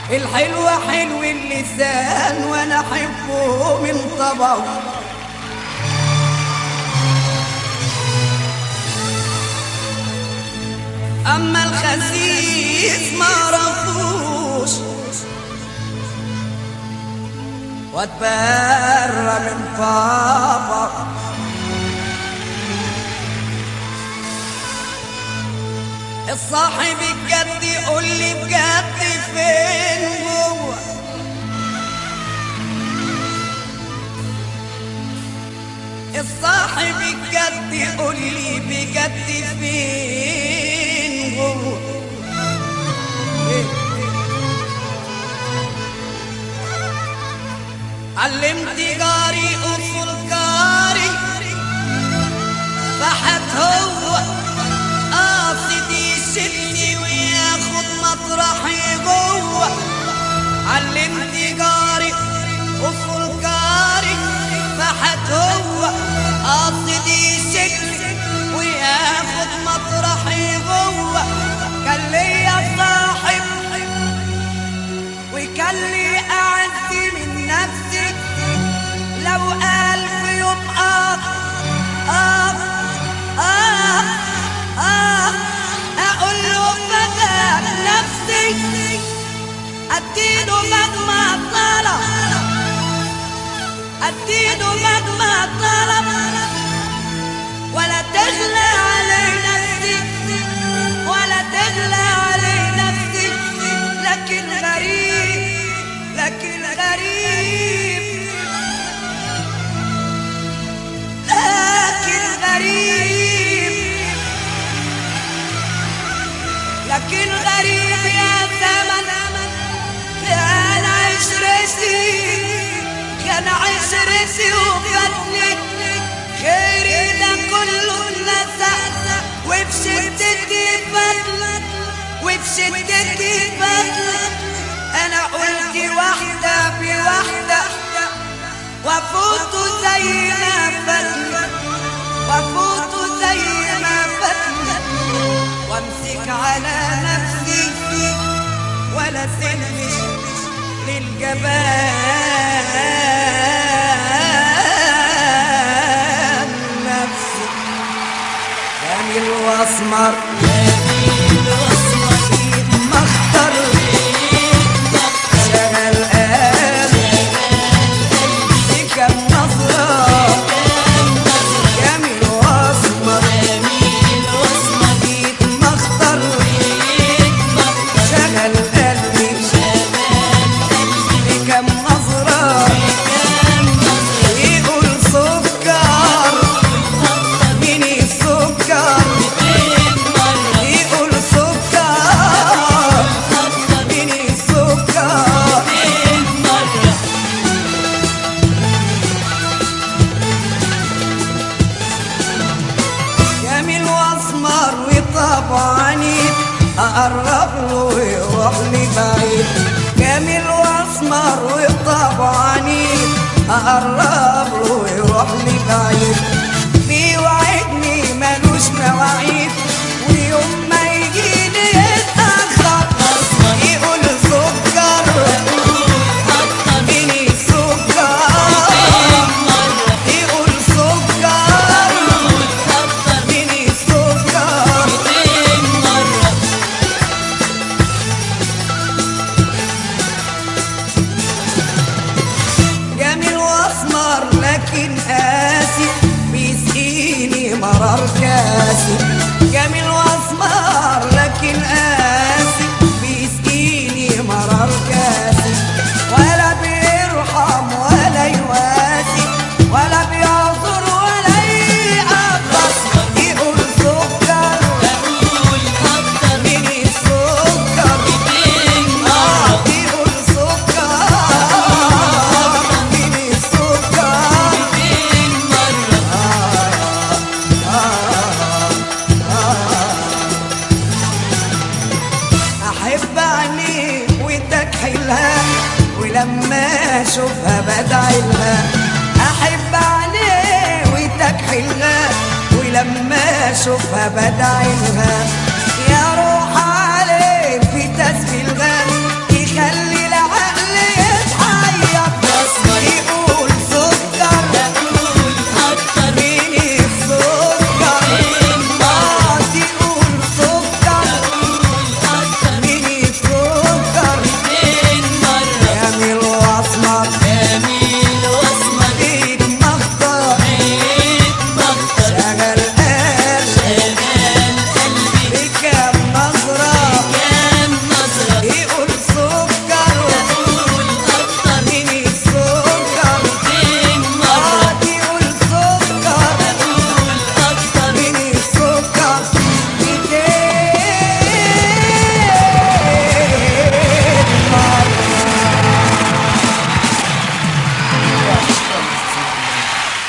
الحلوة حلو اللسان وانا احبه من طبعه اما الخسيس ما رفوش واتبرى من بابا الصاحب الجد يقول لي بجد فين جوه الصاحب الجد يقول لي بجد فين جوه علمت جاري اصول جاري فحت هو قاصد يشدني وياخد مطرحي جوه علمت جاري اصول جاري فحت هو قاصد يشدني وياخد مطرحي جوه كان ليا صاحب وكان لي اعز من نفسي لو ألف يبقى آه آه آه أقول له فداك نفسي أديله مهما طلب أديله مهما طلب ولا تغلى علي نفسي ولا تغلى علي نفسي لكن غريب لكن غريب لكن غريب لكن غريب يا زمن كان عشرتي كان عشرتي وفاتني خيري ده كله اتنسى وفي شدتي فاتلك وفي شدتي فاتلك انا قلت واحدة بواحدة وفوت زي ما فاتني وفوت زي ما فاتني وامسك على نفسي ولا سلمش للجبان نفسي جميل واسمر مختار شغل قلبي كم نظرة جميل واسمر ايد مختار شغل قلبي كم نظرة يقول سكر مين السكر يقول سكر مين السكر جميل واسمر وطبعني اقرب له ويروح لي بعيد جميل واسمر وطبعني اقرب له ويروح لي بعيد بيوعدني ملوش مواعيد ويوم ما يجيني يتأخر يقول سكر مين سكر يقول سكر مين سكر جميل واسمر لكن قاسي بيسقيني مرار كاسي جميل واسمر لكن قاسي بيسقيني مرار كاسي ولا بيرحم ولا يواسي ولا بيعذر ولا يقدر يقول سكر مين السكر آه يقول سكر مين السكر احب عينيه وتكحلها ولما اشوفها بدعي لها احب عينيه وتكحلها ولما اشوفها بدعي لها